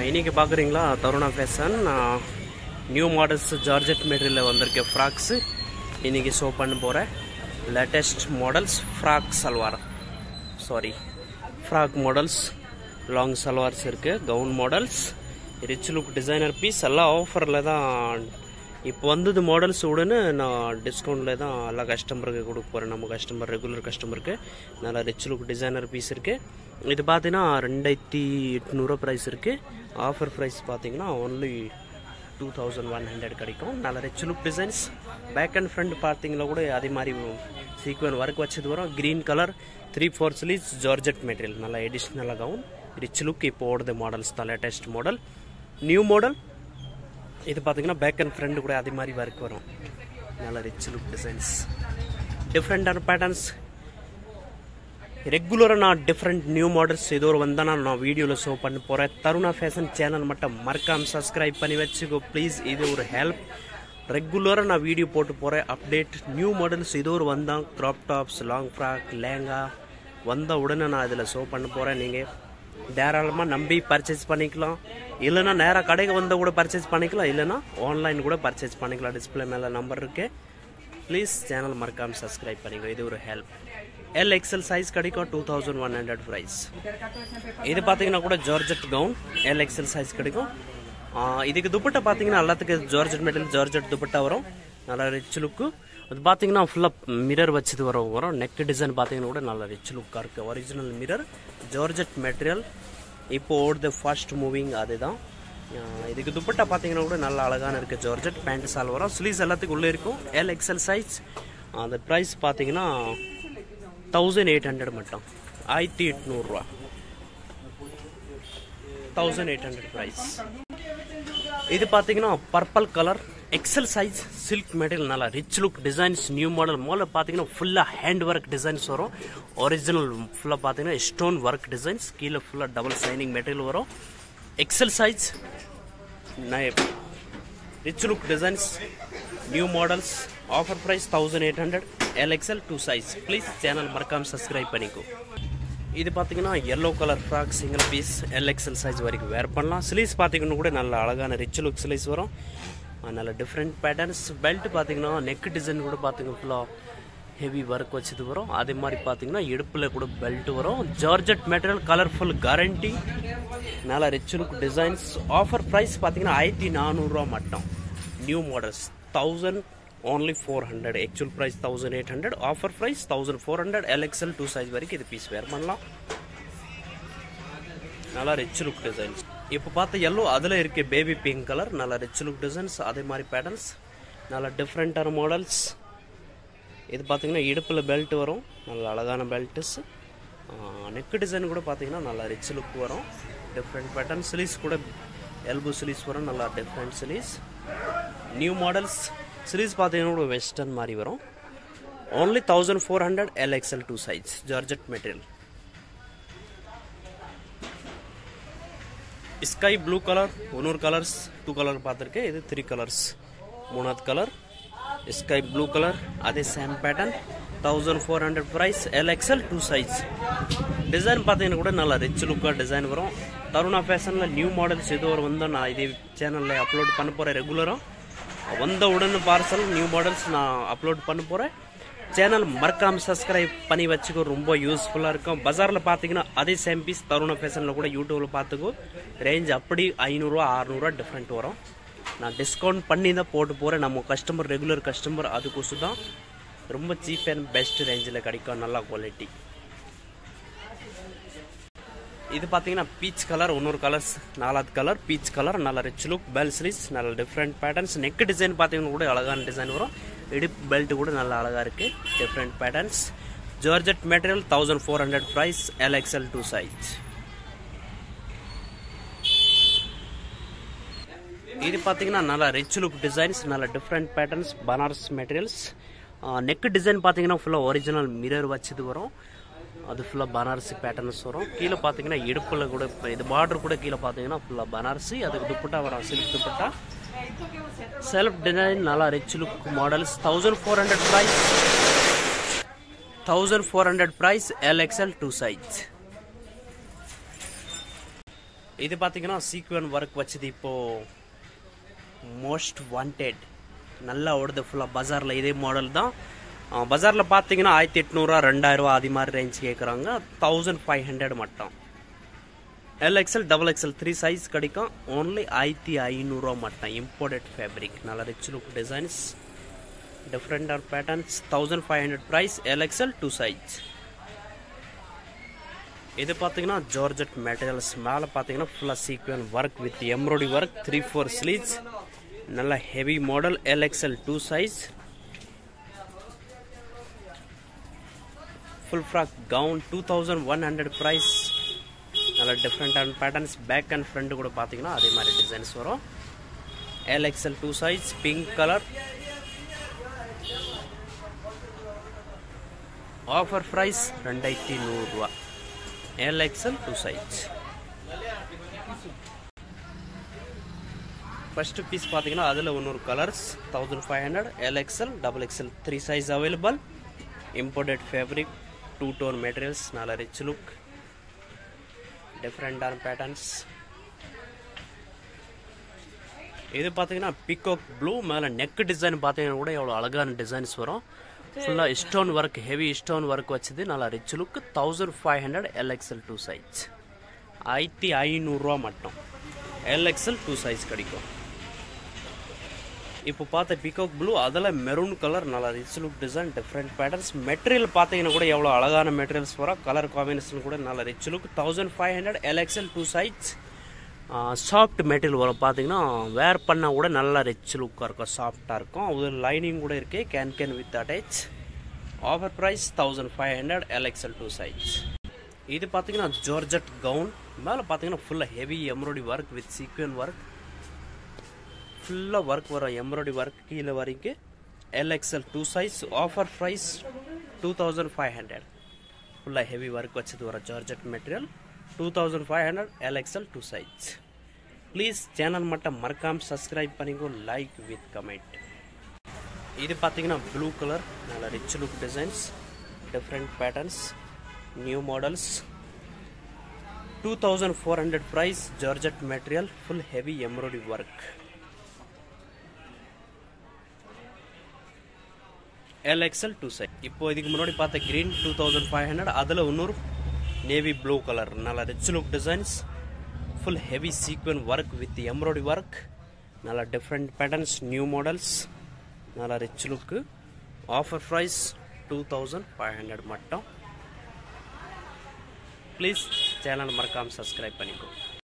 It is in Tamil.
இன்னைக்கு பார்க்குறீங்களா Taruna fashion new models georgette மெட்டீரியலில் வந்திருக்க ஃப்ராக்ஸு இன்னைக்கு ஷோ பண்ண போகிறேன் latest models frock salwar sari frock models long salwars இருக்குது gown models rich look designer piece எல்லாம் ஆஃபரில் தான் இப்போ வந்தது மாடல்ஸ் உடனே நான் டிஸ்கவுண்ட்டில் தான் எல்லா கஸ்டமருக்கு கொடுக்க போகிறேன் நம்ம கஸ்டமர் ரெகுலர் கஸ்டமருக்கு நல்லா ரிச் லுக் டிசைனர் பீஸ் இருக்குது இது பார்த்தீங்கன்னா ரெண்டாயிரத்தி எட்நூறுவா ப்ரைஸ் இருக்குது ஆஃபர் ப்ரைஸ் பார்த்தீங்கன்னா only two thousand one hundred கிடைக்கும் நல்ல rich look designs back and front பார்த்தீங்களா கூட அதே மாதிரி சீக்வன் ஒர்க் வச்சது வரும் green colour three four sleeves georgette material நல்லா எடிஷ்னலாக கவுன் ரிச் லுக் இப்போ ஓடுது மாடல்ஸ் தான் லேட்டஸ்ட் மாடல் நியூ மாடல் இது பார்த்தீங்கன்னா பேக் அண்ட் ஃப்ரண்ட் கூட அதே மாதிரி ஒர்க் வரும் நல்ல ரிச் லுக் டிசைன்ஸ் டிஃப்ரெண்டான பேட்டர்ன்ஸ் ரெகுலராக நான் டிஃப்ரெண்ட் நியூ மாடல்ஸ் ஏதோ ஒரு வந்தால் நான் வீடியோவில் ஷோ பண்ண போகிறேன் தருணா ஃபேஷன் சேனல் மட்டும் மறக்காம சப்ஸ்கிரைப் பண்ணி வச்சுக்கோ ப்ளீஸ் இது ஒரு ஹெல்ப் ரெகுலராக நான் வீடியோ போட்டு போகிறேன் அப்டேட் நியூ மாடல்ஸ் ஏதோ ஒரு வந்தால் crop tops long frock lehenga வந்த உடனே நான் இதில் ஷோ பண்ண போகிறேன் நீங்கள் தாராளமாக நம்பி பர்ச்சேஸ் பண்ணிக்கலாம் இல்லைன்னா நேராக கடைக்கு வந்தால் கூட பர்ச்சேஸ் பண்ணிக்கலாம் இல்லைன்னா ஆன்லைன் கூட பர்ச்சேஸ் பண்ணிக்கலாம் டிஸ்பிளே மேலே நம்பர் இருக்குது ப்ளீஸ் சேனல் மறக்காமல் சப்ஸ்கிரைப் பண்ணிக்கோ இது ஒரு ஹெல்ப் எல் எக்ஸல் சைஸ் கிடைக்கும் two thousand one hundred price இது பார்த்தீங்கன்னா கூட georgette gown L XL size கிடைக்கும் ஆ, இதுக்கு துப்பட்டா பார்த்தீங்கன்னா எல்லாத்துக்கு ஜார்ஜெட் மெட்டல் ஜார்ஜெட் துப்பட்டா வரும் நல்லா ரிச் லுக்கு அது பார்த்தீங்கன்னா ஃபுல்லாக மிரர் வச்சது வரும் வரும் நெக் டிசைன் பார்த்தீங்கன்னா கூட நல்லா ரிச் லுக்காக இருக்குது ஒரிஜினல் மிரர் ஜார்ஜெட் மெட்டீரியல் இப்போ ஓடுது ஃபாஸ்ட் மூவிங் அதுதான் ஆ, இதுக்கு துப்பட்டா பார்த்தீங்கன்னா கூட நல்லா அழகான இருக்குது ஜார்ஜெட் பேண்ட் சால் வரும் ஸ்லீவ்ஸ் எல்லாத்துக்கும் உள்ளே இருக்கும் எல் எக்ஸல் சைஸ் அந்த ப்ரைஸ் பார்த்தீங்கன்னா தௌசண்ட் எயிட் ஹண்ட்ரட் மட்டும் ஆயிரத்தி எட்நூறுரூவா தௌசண்ட் எயிட் ஹண்ட்ரட் ப்ரைஸ் இது பார்த்தீங்கன்னா purple colour XL size silk material நல்லா rich look designs new model முதல்ல பார்த்தீங்கன்னா ஃபுல்லாக ஹேண்ட் ஒர்க் டிசைன்ஸ் வரும் ஒரிஜினல் ஃபுல்லாக பார்த்தீங்கன்னா ஸ்டோன் ஒர்க் டிசைன்ஸ் கீழே ஃபுல்லாக டபுள் சைனிங் மெட்டீரியல் வரும் XL size rich look designs new models offer price thousand eight hundred L XL two size please channel மறக்காம சப்ஸ்கிரைப் பண்ணிக்கோ இது பார்த்தீங்கன்னா yellow colour frock single piece L XL size வரைக்கும் வேர் பண்ணலாம் ஸ்லீவ்ஸ் பார்த்தீங்கன்னா கூட நல்ல அழகான ரிச் லுக் ஸ்லீவ்ஸ் வரும் அஹ் நல்ல டிஃப்ரெண்ட் பேட்டர்ன்ஸ் பெல்ட் பார்த்தீங்கன்னா நெக் டிசைன் கூட பார்த்தீங்கன்னா ஃபுல்லாக ஹெவி ஒர்க் வச்சது வரும் அதே மாதிரி பார்த்தீங்கன்னா இடுப்பில் கூட பெல்ட் வரும் ஜார்ஜெட் மெட்டீரியல் கலர்ஃபுல் கேரண்டி நல்ல rich look designs offer price பார்த்தீங்கன்னா ஆயிரத்தி நானூறுரூவா மட்டும் new models thousand only four hundred actual price thousand eight hundred offer price thousand four hundred L XL two size வரைக்கும் இது பீஸ் வேர் பண்ணலாம் நல்லா ரிச் லுக் டிசைன்ஸ் இப்போ பார்த்த எல்லோ அதில் இருக்கு பேபி பிங்க் கலர் நல்லா ரிச் லுக் டிசைன்ஸ் அதே மாதிரி பேட்டர்ன்ஸ் நல்லா டிஃப்ரெண்ட்டான மாடல்ஸ் இது பார்த்தீங்கன்னா இடுப்பில் பெல்ட் வரும் நல்ல அழகான பெல்ட்ஸ் நெக் டிசைன் கூட பார்த்தீங்கன்னா நல்லா ரிச் லுக் வரும் டிஃப்ரெண்ட் பேட்டர்ன் ஸ்லீஸ் கூட எல்போ ஸ்லீஸ் வரும் நல்லா different sleeves new models sleeves பார்த்தீங்கன்னா கூட வெஸ்டர்ன் மாதிரி வரும் only thousand four hundred L XL two size georgette material sky blue colour ஒன்னொரு கலர்ஸ் டூ கலர் பார்த்துருக்கேன் இது த்ரீ கலர்ஸ் மூணாவது கலர் ஸ்கை ப்ளூ கலர் அதே same pattern thousand four hundred price L XL two size design பார்த்தீங்கன்னா கூட நல்லா ரிச் லுக்காக டிசைன் வரும் தருணா ஃபேஷனில் நியூ மாடல்ஸ் ஏதோ ஒரு வந்தால் நான் இதே சேனலில் அப்லோட் பண்ண போகிறேன் ரெகுலராக வந்த உடனே பார்சல் நியூ மாடல்ஸ் நான் அப்லோட் பண்ண போகிறேன் சேனல் மறக்காம சப்ஸ்கிரைப் பண்ணி வச்சுக்கோ ரொம்ப யூஸ்ஃபுல்லாக இருக்கும் பஜாரில் பார்த்தீங்கன்னா அதே சேம் பீஸ் தருண ஃபேஷனில் கூட யூடியூப்பில் பார்த்துக்கோ ரேஞ்ச் அப்படி ஐநூறுரூவா அறநூறுவா டிஃப்ரெண்ட் வரும் நான் டிஸ்கவுண்ட் பண்ணி தான் போட்டு போகிறேன் நம்ம கஸ்டமர் ரெகுலர் கஸ்டமர் அதுக்கோசம் தான் ரொம்ப சீப் அண்ட் பெஸ்ட் ரேஞ்சில் கிடைக்கும் நல்லா குவாலிட்டி இது பார்த்தீங்கன்னா பீச் கலர் இன்னொரு கலர்ஸ் நாலாவது கலர் பீச் கலர் நல்ல ரிச் லுக் பெல் ஸ்லீவ்ஸ் நல்ல டிஃப்ரெண்ட் பேட்டர்ன்ஸ் நெக் டிசைன் பார்த்தீங்கன்னா கூட அழகான டிசைன் வரும் இடுப்பு பெல்ட் கூட நல்ல அழகாக இருக்குது different patterns georgette material thousand four hundred price L XL two size இது பார்த்தீங்கன்னா நல்லா ரிச் லுக் டிசைன்ஸ் நல்ல different patterns Banaras materials neck design பார்த்தீங்கன்னா ஃபுல்லாக ஒரிஜினல் மிரர் வச்சது வரும் அது ஃபுல்லாக பனாரசி பேட்டர்ன்ஸ் வரும் கீழே பார்த்தீங்கன்னா இடுப்பில் கூட இப்போ இது பார்டர் கூட கீழே பார்த்தீங்கன்னா ஃபுல்லாக பனாரசி அதுக்கு துப்பட்டா வரும் சில்க் துப்பட்டா செல்ஃப் டிசைன் நல்லா rich look models thousand four hundred price thousand four hundred price L XL two size இது பார்த்தீங்கன்னா சீக்வன் ஒர்க் வச்சது இப்போ மோஸ்ட் வாண்டட் நல்லா ஓடுது ஃபுல்லாக பஜாரில் இதே மாடல் தான் பஜாரில் பார்த்தீங்கன்னா ஆயிரத்தி எட்நூறுவா ரெண்டாயிரரூவா அது மாதிரி ரேஞ்ச் கேட்குறாங்க தௌசண்ட் ஃபைவ் ஹண்ட்ரட் மட்டும் L XL double XL three size கிடைக்கும் ஓன்லி ஆயிரத்தி ஐநூறுரூவா மட்டும் இம்போர்ட்டட் ஃபேப்ரிக் நல்ல rich look designs different are patterns thousand five hundred price L XL two size இது பார்த்தீங்கன்னா ஜார்ஜெட் மெட்டீரியல்ஸ் மேலே பார்த்தீங்கன்னா ஃபுல்லாக sequin work with embroidery work three four sleeves நல்ல heavy model L XL two size full frock gown two thousand one hundred price நல்ல டிஃப்ரெண்டான பேட்டர்ன்ஸ் பேக் அண்ட் ஃப்ரண்ட் கூட பார்த்தீங்கன்னா அதே மாதிரி டிசைன்ஸ் வரும் L XL two size pink colour offer price ரெண்டாயிரத்தி நூறுரூவா L XL two size first piece பார்த்தீங்கன்னா அதில் இன்னொரு colours thousand five hundred L XL double XL three size available imported fabric two tone materials நல்ல ரிச் லுக் டிஃப்ரெண்டான பேட்டர்ன்ஸ் இது பார்த்தீங்கன்னா பிகாக் ப்ளூ மேலே நெக் டிசைன் பார்த்தீங்கன்னா கூட எவ்வளோ அழகான டிசைன்ஸ் வரும் ஃபுல்லாக stone work heavy stone work வச்சது நல்லா rich look thousand five hundred L XL two size ஆயிரத்தி ஐநூறுரூவா மட்டும் எல்எக்ஸ்எல் டூ சைஸ் கிடைக்கும் இப்போ பார்த்த பிகாக் ப்ளூ அதில் மெரூன் கலர் நல்லா rich look design different patterns material பார்த்தீங்கன்னா கூட எவ்வளோ அழகான மெட்டீரியல்ஸ் வரும் கலர் காம்பினேஷன் கூட நல்ல rich look thousand five hundred L XL two size soft material வரும் பார்த்தீங்கன்னா வேர் பண்ணால் கூட நல்லா ரிச் லுக்காக இருக்கும் சாஃப்டாக இருக்கும் அது லைனிங் கூட இருக்கு can can with attach offer price thousand five hundred L XL two size இது பார்த்தீங்கன்னா ஜார்ஜட் கவுன் மேலே பார்த்தீங்கன்னா ஃபுல்லாக heavy embroidery work with sequin work ஃபுல்லாக ஒர்க் வரும் எம்ப்ராய்டரி ஒர்க் கீழே வரைக்கும் L XL two size offer price two thousand five hundred ஃபுல்லாக ஹெவி ஒர்க் வச்சது வர georgette material two thousand five hundred L XL two size please channel மட்டும் மறக்காமல் சப்ஸ்கிரைப் பண்ணிக்கோ லைக் வித் கமெண்ட் இது பார்த்தீங்கன்னா ப்ளூ கலர் நல்ல rich look designs different patterns new models two thousand four hundred price georgette material full heavy embroidery work L XL two side இப்போ இதுக்கு முன்னாடி பார்த்த green two thousand five hundred அதில் இன்னொரு நேவி ப்ளூ கலர் நல்ல rich look designs full heavy sequin work with embroidery work நல்ல டிஃப்ரெண்ட் பேட்டர்ன்ஸ் நியூ மாடல்ஸ் நல்ல rich look offer price two thousand five hundred மட்டும் ப்ளீஸ் சேனல் மறக்காமல் சப்ஸ்கிரைப் பண்ணிக்கோ